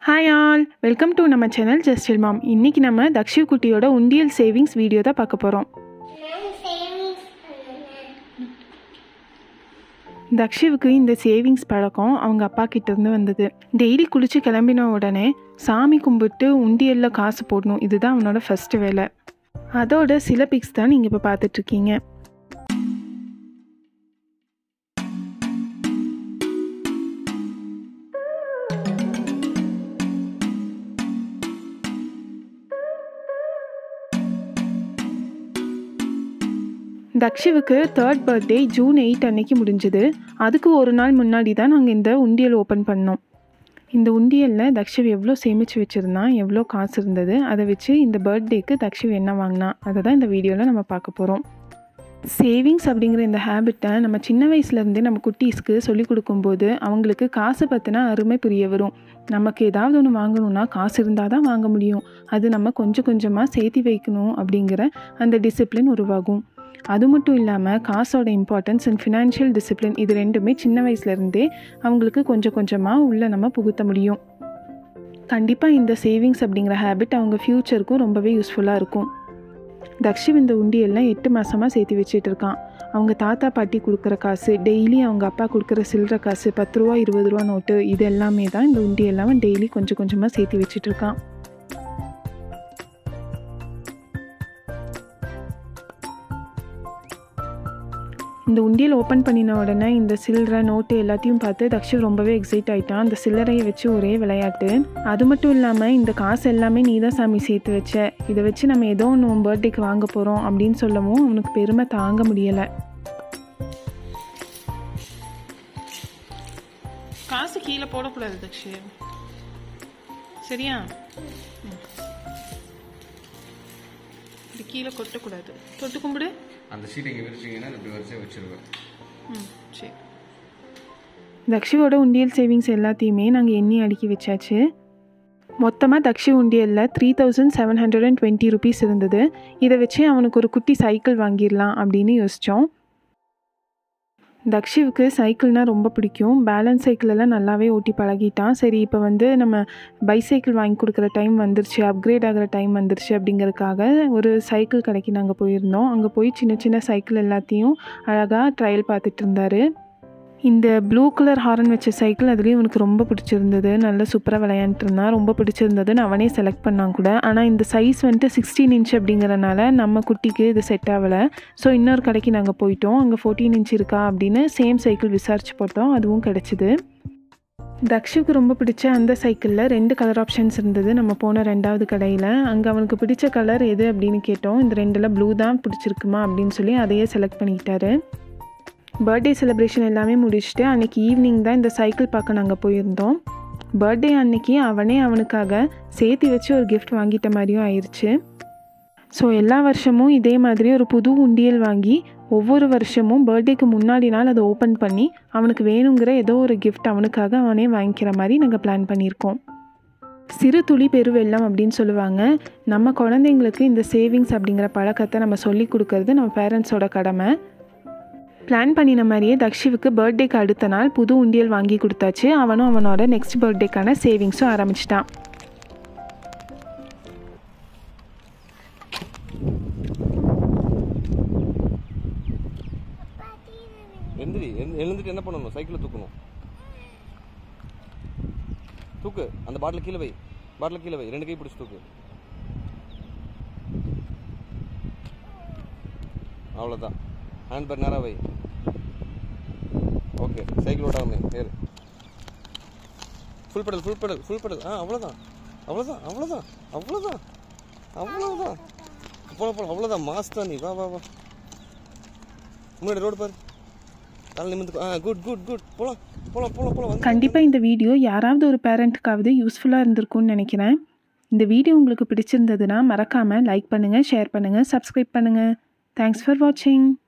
hi all welcome to நம்ம channel ஜஸ்டில் mom இன்றைக்கி நம்ம தக்ஷிவ் குட்டியோட உண்டியல் சேவிங்ஸ் வீடியோ தான் பார்க்க போகிறோம் நான் சேவிங்ஸ் பண்ணுவேன் தக்ஷிவுக்கு இந்த சேவிங்ஸ் பழக்கம் அவங்க அப்பா கிட்டேருந்து வந்தது டெய்லி குளித்து கிளம்பின உடனே சாமி கும்பிட்டு உண்டியலில் காசு போடணும் இதுதான் அவனோட ஃபஸ்ட்டு வேலை அதோட சில பிக்ஸ் தான் நீங்கள் இப்போ பார்த்துட்ருக்கீங்க தக்ஷிவுக்கு தேர்ட் பர்த்டே ஜூன் எயிட் அன்னைக்கு முடிஞ்சது அதுக்கு ஒரு நாள் முன்னாடி தான் நாங்கள் இந்த உண்டியல் ஓப்பன் பண்ணோம் இந்த உண்டியலில் தக்ஷிவ் எவ்வளோ சேமித்து வச்சுருந்தான் எவ்வளோ காசு இருந்தது அதை வச்சு இந்த பர்த்டேக்கு தக்ஷிவ் என்ன வாங்கினான் அதை தான் இந்த வீடியோவில் நம்ம பார்க்க போகிறோம் சேவிங்ஸ் அப்படிங்கிற இந்த ஹேபிட்டை நம்ம சின்ன வயசுலேருந்தே நம்ம குட்டீஸ்க்கு சொல்லிக் கொடுக்கும்போது அவங்களுக்கு காசை பற்றின அருமை புரிய வரும் நமக்கு ஏதாவது ஒன்று வாங்கணும்னா காசு இருந்தால் தான் வாங்க முடியும் அது நம்ம கொஞ்சம் கொஞ்சமாக சேர்த்தி வைக்கணும் அப்படிங்கிற அந்த டிசிப்ளின் உருவாகும் அது மட்டும் இல்லாமல் காசோட இம்பார்ட்டன்ஸ் அண்ட் ஃபினான்ஷியல் டிசிப்ளின் இது ரெண்டுமே சின்ன வயசுலேருந்தே அவங்களுக்கு கொஞ்சம் கொஞ்சமாக உள்ளே நம்ம புகுத்த முடியும் கண்டிப்பாக இந்த சேவிங்ஸ் அப்படிங்கிற ஹேபிட் அவங்க ஃப்யூச்சருக்கும் ரொம்பவே யூஸ்ஃபுல்லாக இருக்கும் தக்ஷிவ் இந்த உண்டியெல்லாம் எட்டு மாதமாக சேர்த்து வச்சுட்டு இருக்கான் அவங்க தாத்தா பாட்டி கொடுக்குற காசு டெய்லி அவங்க அப்பா கொடுக்குற சில்லற காசு பத்து ரூபா இருபது ரூபா நோட்டு இது எல்லாமே தான் இந்த உண்டி எல்லாமே டெய்லி கொஞ்சம் கொஞ்சமாக சேர்த்து வச்சுட்டு இருக்கான் இந்த உண்டியல் ஓப்பன் பண்ணின உடனே இந்த சில்லறை நோட்டு எல்லாத்தையும் பார்த்து தக்ஷிவ் ரொம்பவே எக்ஸைட் ஆயிட்டான் அந்த சில்லறையை வச்சு ஒரே விளையாட்டு அது மட்டும் இல்லாமல் இந்த காசு எல்லாமே நீ தான் சாமி சேர்த்து வச்ச இதை வச்சு நம்ம ஏதோ ஒன்று உன் பர்த்டேக்கு வாங்க போகிறோம் அப்படின்னு சொல்லவும் அவனுக்கு பெருமை தாங்க முடியலை காசு கீழே போடக்கூடாது தக்ஷு சரியா இது கீழே கொட்டக்கூடாது தொட்டு கும்பிடு அந்த ஷீட் இங்கே விரிச்சிங்கன்னா இப்படி வரிசையாக வச்சிருவேன் ம் சரி தக்ஷிவோட உண்டியல் சேவிங்ஸ் எல்லாத்தையுமே நாங்கள் எண்ணி அடுக்கி வச்சாச்சு மொத்தமாக தக்ஷி உண்டியலில் three thousand seven hundred and twenty rupees இருந்தது இதை வச்சு அவனுக்கு ஒரு குட்டி சைக்கிள் வாங்கிடலாம் அப்படின்னு யோசித்தோம் தக்ஷிவுக்கு சைக்கிள்னால் ரொம்ப பிடிக்கும் பேலன்ஸ் சைக்கிளெல்லாம் நல்லாவே ஓட்டி பழகிட்டான் சரி இப்போ வந்து நம்ம பைசைக்கிள் வாங்கி கொடுக்குற டைம் வந்துருச்சு அப்கிரேட் ஆகிற டைம் வந்துருச்சு அப்படிங்கிறதுக்காக ஒரு சைக்கிள் கடைக்கு நாங்கள் போயிருந்தோம் அங்கே போய் சின்ன சின்ன சைக்கிள் எல்லாத்தையும் அழகாக ட்ரையல் பார்த்துட்டு இருந்தாரு இந்த ப்ளூ கலர் ஹாரன் வச்ச சைக்கிள் அதுலேயும் இவனுக்கு ரொம்ப பிடிச்சிருந்தது நல்லா சூப்பராக விளையாண்டுட்டு இருந்தான் ரொம்ப பிடிச்சிருந்ததுன்னு அவனே செலக்ட் பண்ணான் கூட ஆனால் இந்த சைஸ் வந்துட்டு சிக்ஸ்டீன் இன்ச் அப்படிங்கிறனால நம்ம குட்டிக்கு இது செட் ஆகலை ஸோ இன்னொரு கடைக்கு நாங்கள் போயிட்டோம் அங்கே ஃபோர்டீன் இன்ச் இருக்கா அப்படின்னு சேம் சைக்கிள் விசாரிச்சு போட்டோம் அதுவும் கிடச்சிது தக்ஷுக்கு ரொம்ப பிடிச்ச அந்த சைக்கிளில் ரெண்டு கலர் ஆப்ஷன்ஸ் இருந்தது நம்ம போன ரெண்டாவது கடையில் அங்கே அவனுக்கு பிடிச்ச கலர் எது அப்படின்னு கேட்டோம் இந்த ரெண்டில் ப்ளூ தான் பிடிச்சிருக்குமா அப்படின்னு சொல்லி அதையே செலக்ட் பண்ணிக்கிட்டாரு பர்த்டே செலிப்ரேஷன் எல்லாமே முடிச்சுட்டு அன்றைக்கி ஈவினிங் தான் இந்த சைக்கிள் பார்க்க நாங்கள் போயிருந்தோம் பர்த்டே அன்னைக்கு அவனே அவனுக்காக சேர்த்து வச்சு ஒரு கிஃப்ட் வாங்கிட்ட மாதிரியும் ஆயிடுச்சு ஸோ எல்லா வருஷமும் இதே மாதிரி ஒரு புது உண்டியல் வாங்கி ஒவ்வொரு வருஷமும் பர்த்டேக்கு முன்னாடி நாள் அதை ஓப்பன் பண்ணி அவனுக்கு வேணுங்கிற ஏதோ ஒரு கிஃப்ட் அவனுக்காக அவனே வாங்கிக்கிற மாதிரி நாங்கள் பிளான் பண்ணியிருக்கோம் சிறு துளி பெருவெல்லம் அப்படின்னு சொல்லுவாங்க நம்ம குழந்தைங்களுக்கு இந்த சேவிங்ஸ் அப்படிங்கிற பழக்கத்தை நம்ம சொல்லி கொடுக்கறது நம்ம பேரண்ட்ஸோட கடமை பிளான் பண்ணின மாதிரியே தக்ஷிவுக்கு பர்த்டேக்கு அடுத்த நாள் புது உண்டியல் வாங்கி கொடுத்தாச்சு அவனும் அவனோட நெக்ஸ்ட் பர்த்டேக்கான சேவிங்ஸும் ஆரம்பிச்சிட்டான் எந்திரி எழுந்து- எழுந்துட்டு என்ன பண்ணணும் சைக்கிளை தூக்கணும் தூக்கு அந்த பாட்டில் கீழே வை பாட்டில் கீழே வை ரெண்டு கை பிடிச்சி தூக்கு அவ்வளோதான் ஹேண்ட் பேர் நேராக வை ஓகே சைக்கிள் ஓட்டாமே ஏறு full pedal full pedal full pedal ஆ அவ்வளோதான் அவ்வளோதான் அவ்வளோதான் அவ்வளோதான் அவ்வளோதான் போல போல அவ்வளோதான் மாஸ் தான் நீ வா வா வா முன்னாடி ரோடு பாரு கால் நிமிந்து ஆ குட் குட் குட் போலாம் போலாம் போலாம் போலாம் வந்து கண்டிப்பாக இந்த வீடியோ யாராவது ஒரு பேரண்ட்டுக்காவது யூஸ்ஃபுல்லாக இருந்திருக்கும்னு நினைக்கிறேன் இந்த வீடியோ உங்களுக்கு பிடிச்சிருந்ததுன்னா மறக்காமல் லைக் பண்ணுங்கள் ஷேர் பண்ணுங்கள் சப்ஸ்கிரைப் பண்ணுங்கள் தேங்க்ஸ் ஃபார் வாட்சிங்